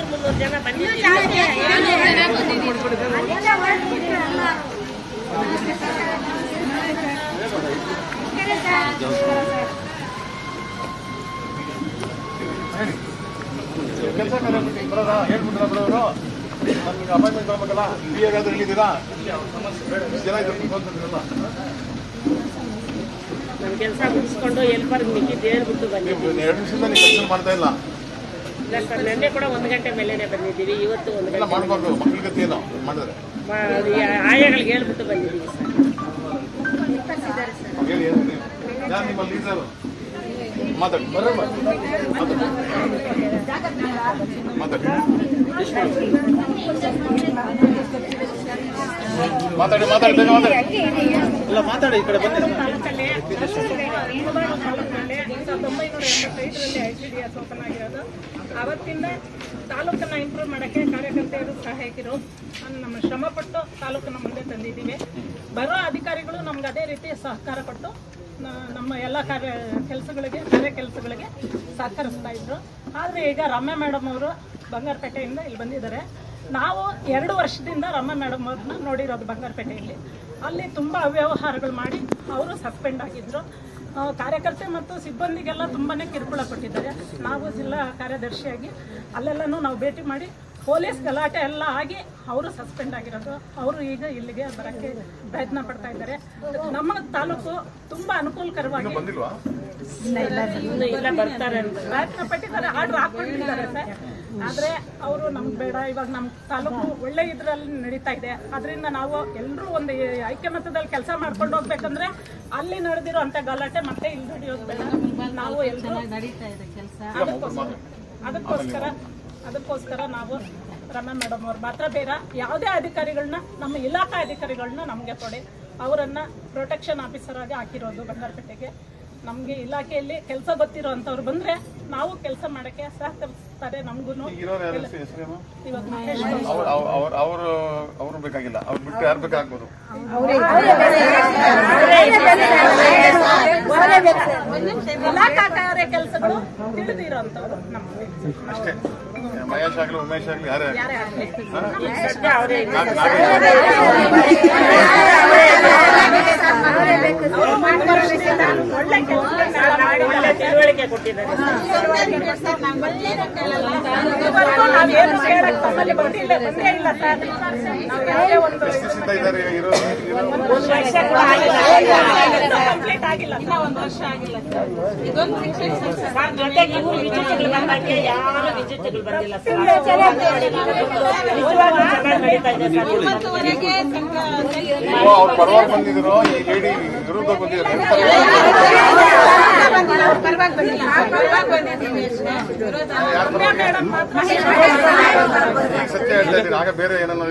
ಮುನ್ನೂರು ಜನ ಬಂದಿದ್ದೀವಿ ಕೆಲಸ ಬರೋದಾ ಹೇಳ್ಬಿಟ್ರ ಬರೋರು ನಮ್ಗೆ ಅಪಾಯಿಂಟ್ಮೆಂಟ್ ತಗೋಬೇಕಲ್ಲ ಬಿ ಎಗಾದ್ರೆ ಹೇಳಿದ್ದೀರಾ ಜನ ಇದ್ರು ಬಂದಿದ್ರಲ್ಲ ನಮ್ಮ ಕೆಲಸ ಮುಗಿಸ್ಕೊಂಡು ಎಲ್ಪರ್ಗ್ ಮಿಕ್ಕಿದ್ದು ಹೇಳ್ಬಿಟ್ಟು ಬಂದಿದ್ದೀವಿ ನೀವು ಎರಡು ದಿವಸದಿಂದ ನೀವು ಕೆಲಸ ಮಾಡ್ತಾ ಇಲ್ಲ ಇಲ್ಲ ಸರ್ ನೆನ್ನೆ ಕೂಡ ಒಂದು ಗಂಟೆ ಮೇಲೇನೆ ಬಂದಿದ್ದೀವಿ ಇವತ್ತು ಒಂದು ಎಲ್ಲ ಗಂಟೆ ಮಾಡ್ಬಾರ್ದು ಮಕ್ಳ ಗತಿ ಏನೋ ಮಾಡಿದ್ರೆ ಮಾ- ಅದು ಯಾ- ಆಯಾಗಳಿಗೆ ಹೇಳ್ಬಿಟ್ಟು ಬಂದಿದ್ದೀವಿ ಸರ್ ಹೇಳಿ ಏನು ನೀವು? ಯಾರು ನಿಮ್ಮ ಲೀಡರ್ ಮಾತಾಡಿ ಬರೋಣ ಮಾತಾಡಿ ಮಾತಾಡಿ ಮಾತಾಡಿ ಬೇಗ ಮಾತಾಡಿ ಎಲ್ಲ ಮಾತಾಡಿ ಈ ಕಡೆ ಬನ್ನಿ ತಾಲೂಕಲ್ಲಿ ಮುಳಬಾಗಿಲು ತಾಲೂಕಿನಲ್ಲಿ ಸಾವಿರದ ಒಂಬೈನೂರ ಎಂಬತ್ತೈದರಲ್ಲಿ I C D S open ಆಗಿರೋದು ಆವತ್ತಿಂದ ತಾಲೂಕನ್ನ ಇಂಪ್ರೂವ್ ಮಾಡೋಕ್ಕೆ ಕಾರ್ಯಕರ್ತೆಯರು ಸಹಾಯಕರು ನಮ್ಮ ಶ್ರಮಪಟ್ಟು ತಾಲೂಕನ್ನ ಮುಂದೆ ತಂದಿದ್ದೀವಿ ಬರೋ ಅಧಿಕಾರಿಗಳು ನಮ್ಗೆ ಅದೇ ರೀತಿ ಸಹಕಾರ ಕೊಟ್ಟು ನ- ನಮ್ಮ ಎಲ್ಲ ಕಾರ್ಯ ಕೆಲಸಗಳಿಗೆ ಕಾರ್ಯ ಕೆಲಸಗಳಿಗೆ ಸಹಕರಿಸ್ತಾ ಇದ್ರು ಆದರೆ ಈಗ ರಮ್ಯಾ ಮೇಡಮ್ ಅವರು ಬಂಗಾರಪೇಟೆಯಿಂದ ಇಲ್ಲಿ ಬಂದಿದ್ದಾರೆ ನಾವು ಎರಡು ವರ್ಷದಿಂದ ರಮ್ಯಾ ಮೇಡಮ್ ಅವ್ರನ್ನ ನೋಡಿರೋದು ಬಂಗಾರಪೇಟೆಯಲ್ಲಿ ಅಲ್ಲಿ ತುಂಬ ಅವ್ಯವಹಾರಗಳು ಮಾಡಿ ಅವರು ಸಸ್ಪೆಂಡ್ ಆಗಿದ್ರು ಆ, ಕಾರ್ಯಕರ್ತೆ ಮತ್ತು ಸಿಬ್ಬಂದಿಗೆಲ್ಲ ತುಂಬಾನೇ ಕಿರುಕುಳ ಕೊಟ್ಟಿದ್ದಾರೆ ನಾವು ಜಿಲ್ಲಾ ಕಾರ್ಯದರ್ಶಿಯಾಗಿ ಅಲ್ಲೆಲ್ಲನೂ ನಾವು ಭೇಟಿ ಮಾಡಿ ಪೊಲೀಸ್ ಗಲಾಟೆ ಎಲ್ಲ ಆಗಿ ಅವರು ಸಸ್ಪೆಂಡ್ ಆಗಿರೋದು ಅವರು ಈಗ ಇಲ್ಲಿಗೆ ಬರೋಕ್ಕೆ ಪ್ರಯತ್ನ ಪಡ್ತಾ ಇದ್ದಾರೆ ನಮ್ಮ ತಾಲೂಕು ತುಂಬಾ ಅನುಕೂಲಕರವಾಗಿ ಬಂದಿಲ್ವಾ ಇನ್ನು ಇಲ್ಲ ಬರ್ತಾರೆ ಅಂತ ಪ್ರಯತ್ನ ಪಟ್ಟಿದ್ದಾರೆ ಆರ್ಡರ್ ಹಾಕೊಂಡಿದ್ದಾರೆ ಸರ್ ಆದ್ರೆ ಅವರು ನಮ್ಗೆ ಬೇಡ ಇವಾಗ ನಮ್ಮ ತಾಲೂಕು ಒಳ್ಳೆ ಇದ್ರಲ್ಲಿ ನಡೀತಾ ಇದೆ ಅದರಿಂದ ನಾವು ಎಲ್ಲರೂ ಒಂದು ಐಕ್ಯಮತ್ಯದಲ್ಲಿ ಕೆಲಸ ಮಾಡ್ಕೊಂಡು ಹೋಗ್ಬೇಕಂದ್ರೆ ಅಲ್ಲಿ ನಡೆದಿರೋ ಅಂತ ಗಲಾಟೆ ಮತ್ತೆ ಇಲ್ಲಿ ನಡೆಯೋದು ಬೇಡ ನಾವು ಎಲ್ಲರೂ ಅದಕ್ಕೋಸ್ಕರ ಅದಕ್ಕೋಸ್ಕರ ನಾವು ರಮ್ಯಾ ಮೇಡಮ್ ಅವ್ರು ಮಾತ್ರ ಬೇಡ ಯಾವುದೇ ಅಧಿಕಾರಿಗಳನ್ನ ನಮ್ಮ ಇಲಾಖಾ ಅಧಿಕಾರಿಗಳನ್ನ ನಮಗೆ ಕೊಡಿ ಅವರನ್ನ ಪ್ರೊಟೆಕ್ಷನ್ ಆಫೀಸರ್ ಆಗಿ ಹಾಕಿರೋದು ಬಂಗಾರಪೇಟೆಗೆ ನಮಗೆ ಇಲಾಖೆಯಲ್ಲಿ ಕೆಲಸ ಗೊತ್ತಿರೋ ಅಂಥವ್ರು ಬಂದ್ರೆ ನಾವು ಕೆಲಸ ಮಾಡಕ್ಕೆ ಸಹಕರಿಸ್ತಾರೆ ನಮಗೂ ಇರೋರು ಯಾರು ಹೆಸರು- ಹೆಸರೇನು ಇವಾಗ ಮಹೇಶ್ ಅವ್ರು ಅವ್ರು ಅವರು ಅವರು ಬೇಕಾಗಿಲ್ಲ ಅವ್ರು ಬಿಟ್ಟು ಯಾರು ಬೇಕಾಗ್ಬೋದು ಇಲಾಖಾ ಕಾರ್ಯ ಕೆಲಸಗಳು ತಿಳಿದಿರೋ ಅಂಥವ್ರು ನಮಗೆ ಅಷ್ಟೇ ಮಹೇಶ್ ಆಗ್ಲಿ ಉಮೇಶ್ ಆಗ್ಲಿ ಯಾರೇ ಆಗ್ಲಿ ಯಾರೇ ಆಗಲಿ ಸದ್ಯ ಅವರೇ ಇಲ್ಲ. ನಾಲ್ಕು- ನಾಲ್ಕು ಒಳ್ಳೆ ಕೆಲಸ ಒಳ್ಳೆ ತಿಳುವಳಿಕೆ ಕೊಟ್ಟಿದ್ದಾರೆ ಇದುವರೆಗೂ ನಾವೇನು ಕೇಳಕ್ ತಮ್ಮಲ್ಲಿ ಬಂದಿಲ್ಲ ಬಂದೇ ಇಲ್ಲ ಸರ್ ನಾವು ಯಾವುದೇ ಒಂದು ಎಷ್ಟು ದಿವಸದಿಂದ ಇದ್ದಾರೆ ಇರೋ ಇರೋ ಒಂದು ವರ್ಷ ಕೂಡ ಆಗಿಲ್ಲ ಕಂಪ್ಲೀಟ್ ಆಗಿಲ್ಲ ಇನ್ನ ಒಂದು ವರ್ಷ ಆಗಿಲ್ಲ ಸರ್ ಜೊತೆಗೆ ಇವರು ವಿಜಿಟ್ಗಳು ಬಂದಾಗೆ ಯಾರು ವಿಜಿಟ್ಗಳು ಬಂದಿಲ್ಲ ಸರ್ ನಿಜವಾಗ್ಲೂ ಚೆನ್ನಾಗಿ ನಡೀತಾ ಇದೆ ಸರ್ ಓ, ಅವ್ರು ಪರವಾಗಿ ಬಂದಿದ್ರು ಈ ಲೇಡಿ ವಿರುದ್ಧ ಬಂದಿದ್ರು ಯಾರು ಪರವಾಗಿ ಈಗ ಸತ್ಯ ಹೇಳ್ತಾ ಇದ್ದೀನಿ ಆಗ ಬೇರೆ ಏನನ್ನೋ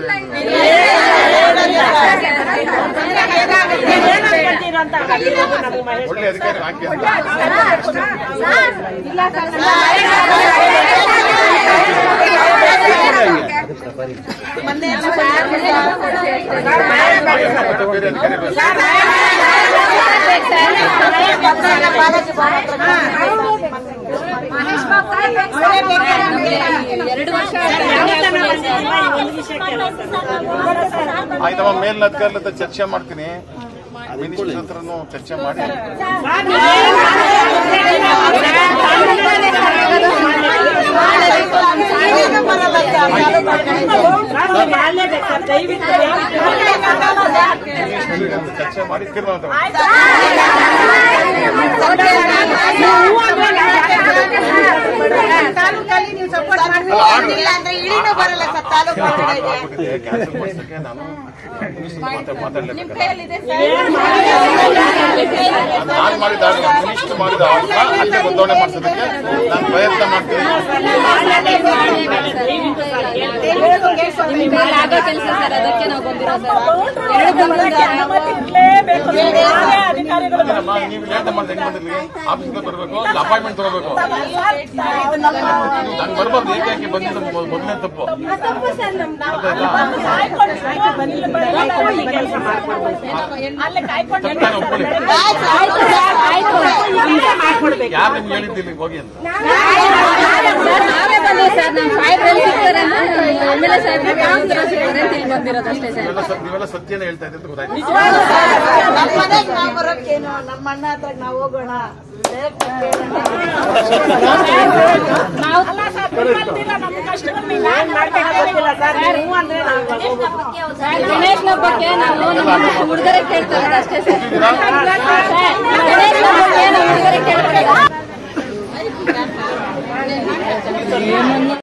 ಏನಾಗ್ತೀರ ಅಂತ ಹಾಕಿರೋದು ನಮಗೆ ಮಹೇಶ್ ಒಳ್ಳೆ ಅಧಿಕಾರಿ ಹಾಕಿ ಅಂತ ಮತ್ತೆ ಬೇರೆ ಅಧಿಕಾರಿ ಬೇರೆ. ಯಾವತ್ತನ ಬಂದಿದ್ದೀವ ಈ ಒಂದು ವಿಷಯಕ್ಕೆ ಅಲ್ಲ ಸರ್ ಆಯ್ತಮ್ಮ ಮೇಲಿನ ಅಧಿಕಾರಿ ಹತ್ರ ಚರ್ಚೆ ಮಾಡ್ತೀನಿ ಮಿನಿಸ್ಟರ್ ಹತ್ರನು ಚರ್ಚೆ ಮಾಡಿ ನಾವು ಮಾಡ್ಲೇಬೇಕು ಸರ್ ದಯವಿಟ್ಟು ಮಿನಿಸ್ಟರ್ ಚರ್ಚೆ ಮಾಡಿ ತೀರ್ಮಾನ ತಗೊಳ್ಳಿ. ತಾಲೂಕಲ್ಲಿ ನೀವು ಸಪೋರ್ಟ್ ಮಾಡ್ಲಿಲ್ಲ ಅಂದ್ರೆ ಇಳಿನೂ ಬರಲ್ಲ ಸರ್ ತಾಲೂಕು ಒಳಗಡೆ ಇದೆ. ಆಗ್ಬಿಟ್ಟಿದೆ. ಕ್ಯಾನ್ಸಲ್ ಮಾಡ್ಸಕ್ಕೆ ನಾನು ಮಿನಿಸ್ಟರ್ ಮಾತಾ- ಮಾತಾಡ್ಲೇಬೇಕು ಕೈಯಲ್ಲಿದೆ ನಾನು ಮಾಡಿದ ಮಿನಿಸ್ಟರ್ ಮಾಡಿದ ಆರ್ಡರ್ನ ಅಲ್ಲೇ ಬದಲಾವಣೆ ಮಾಡಿಸೋದಕ್ಕೆ ನಾನು ಪ್ರಯತ್ನ ಮಾಡ್ತೀನಿ ದಯವಿಟ್ಟು ಸರ್ ಹೇಳ್ತೀನಿ. ಅನುಮತಿ ಇರ್ಲೇಬೇಕು ಯಾರೇ ಅಧಿಕಾರಿಗಳು ಅಮ್ಮ, ನೀವು ಲೇಟ್ ಮಾಡಿದ್ರೆ ಹೆಂಗ್ ಬಂದಿರ್ಲಿ ಆಫೀಸ್ಗೆ ಬರಬೇಕು ಅಪಾಯಿಂಟ್ಮೆಂಟ್ ತಗೋಬೇಕು ನಾನು ಬರ್ಬಾರ್ದು ಏಕಾಏಕಿ ಬಂದಿದ್ದು ಮೊ- ಮೊದಲನೇ ತಪ್ಪು ಕೆಲಸ ಅಲ್ಲೇ ಕಾಯ್ಕೊಂಡು ನಾನು ಒಪ್ಕೊಳ್ಳಿ ಮಾಡ್ಕೊಡ್ಬೇಕು ಯಾರು ನಿಮ್ಗೆ ಹೇಳಿದ್ದು ಇಲ್ಲಿಗೆ ಹೋಗಿ ಅಂತ ನಾವೇ ಬಂದಿವಿ ಸರ್ ನಮ್ಮ ಸಾಹೇಬ್ರಲ್ಲಿ ಸಿಗ್ತಾರೆ ಅಂತ ಎಮ್ ಎಲ್ ಎ ಸಾಹೇಬ್ರಿಗೆ ಯಾವ ತರ ಸಿಗ್ತಾರೆ ಅಂತ ಇಲ್ಲಿ ಬಂದಿರೋದು ಅಷ್ಟೇ ಸರ್ ನೀವೆಲ್ಲ ಸ- ನೀವೆಲ್ಲ ಸತ್ಯನ ಹೇಳ್ತಾ ಇದ್ದೆ ಅಂತ ಗೊತ್ತಾಯ್ತು ನಮ್ಮ ಮನೆಗ್ ನಾವ್ ಬರೋಕ್ಕೇನು ನಮ್ಮ ಅಣ್ಣ ಹತ್ರ ನಾವ್ ಹೋಗೋಣ ನಾವು ಏನ್ ಮಾಡ್ಬೇಕೋ ಗೊತ್ತಿಲ್ಲ ಸರ್ ನೀವು ಅಂದ್ರೆ ನಾವು ಇವಾಗ ಹೋಗ್ಬೇಕು. ಗಣೇಶನ ಬಗ್ಗೆ ನಾವು ನಮ್ಮ ಹುಡುಗರೇ ಕೇಳ್ತಾ ಇರೋದು ಅಷ್ಟೇ ಸರ್ ಕೂತಿದ್ದೀರಾ? ಸರ್, ಗಣೇಶನ ಬಗ್ಗೆ ನಮ್ಮ ಹುಡುಗರೇ ಕೇಳ್ತಾ ಇರೋದು